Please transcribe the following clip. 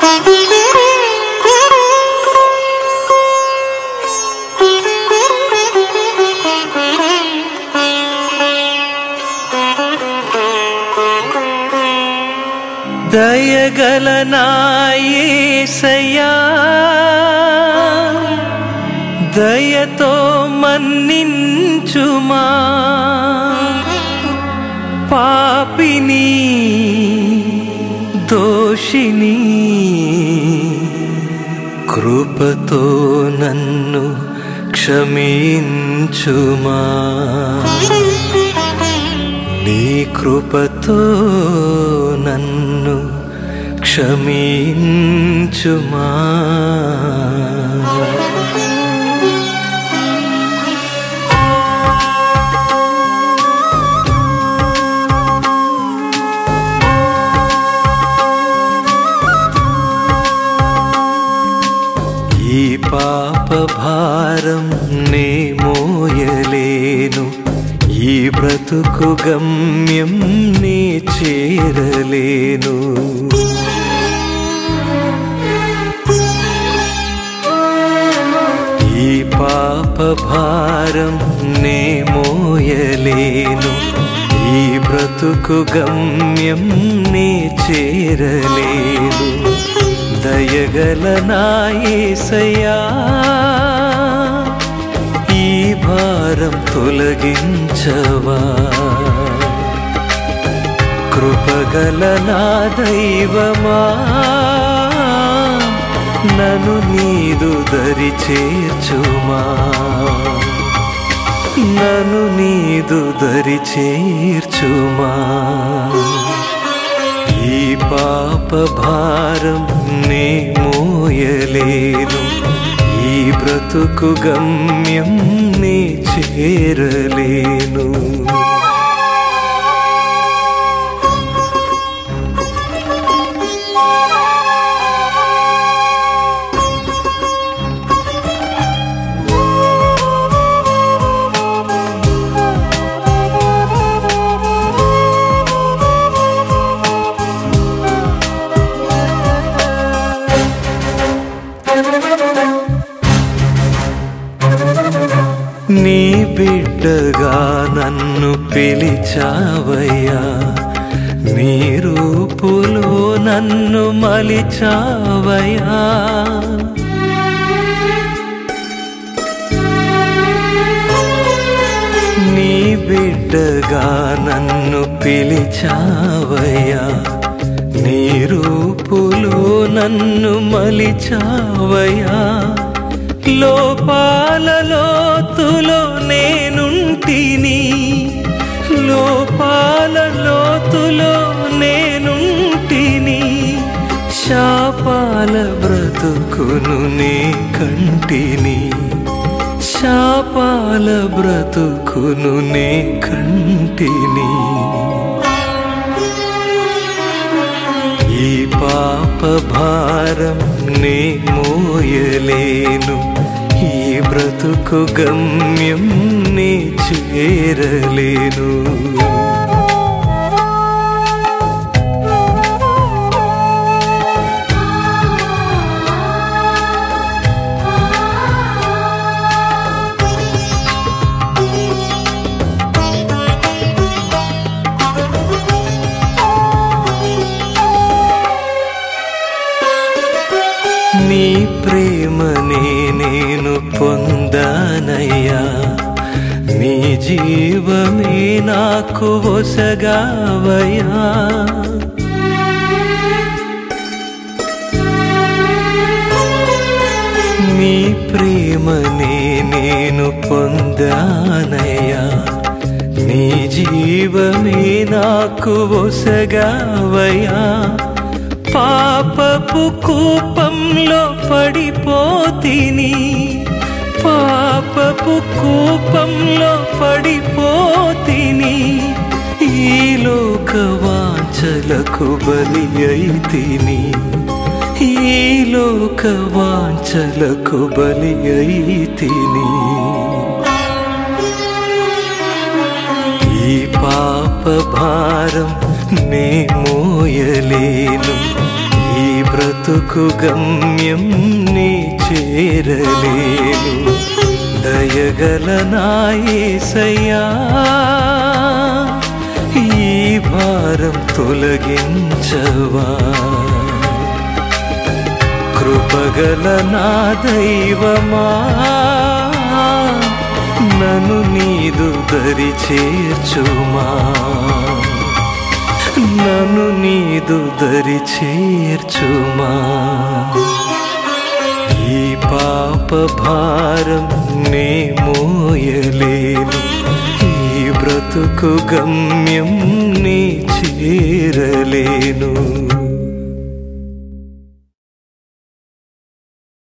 దయగల నాయసయ్యా దయతో మన్నించుమా పాపిని దోషిని కృపతో నన్ను క్షమించుమా నీ కృపతో నన్ను క్షమించుమా ఈ పాప భారం నే మోయలేను ఈ బ్రతుకు గమ్యం నే చేరలేను ఈ పాప భారం నే మోయలేను ఈ బ్రతుకు గమ్యం నే చేరలేను దయగల నాయసయ్యా ఈ భారం తొలగించవా కృపగల నా దైవమా నన్ను నీదు దరి చేర్చుమా నన్ను నీదు దరి చేర్చుమా ఈ పాప భారం నే మోయలేను ఈ బ్రతుకు గమ్యం నే చేరలేను నీ బిడ్డగా నన్ను పిలిచావయ్యా నీ రూపులో నన్ను మలిచావయ్యా నీ బిడ్డగా నన్ను పిలిచావయ్యా నీ రూపులో నన్ను మలిచావయ్యా లోపాల లోతులో నేనుంటిని లోపాల లోతులో నేనుంటిని శాపాల బ్రతుకును నే కంటిని శాపాల బ్రతుకును నే కంటిని ఈ పాప భారం నే మోయలేను ఈ బ్రతుకు గమ్యం నే చేరలేను నీ ప్రేమనే నేను పొందానయ్యా నీ జీవమే నాకు ఒసగావయ్యా నీ ప్రేమనే నేను పొందానయ్యా నీ జీవమే నాకు ఒసగావయ్యా పాపపు కూపంలో పడిపోతిని పాపపు కూపంలో పడిపోతిని ఈ లోక వాంఛలకు బలి అయితిని ఈ లోక వాంఛలకు బలి అయితిని ఈ పాప భారం నే మోయలేను ఈ బ్రతు బ్రతుకు గమ్యం నీ చేరలేను దయగల నాయసయ్యా ఈ భారం తొలగించవా కృపగల నా దైవమా నన్ను నీదు దరి చేర్చుమా నన్ను నీదు దరి చేర్చుమా ఈ పాప భారం నే మోయలేను ఈ బ్రతుకు గమ్యం నీ చేరలేను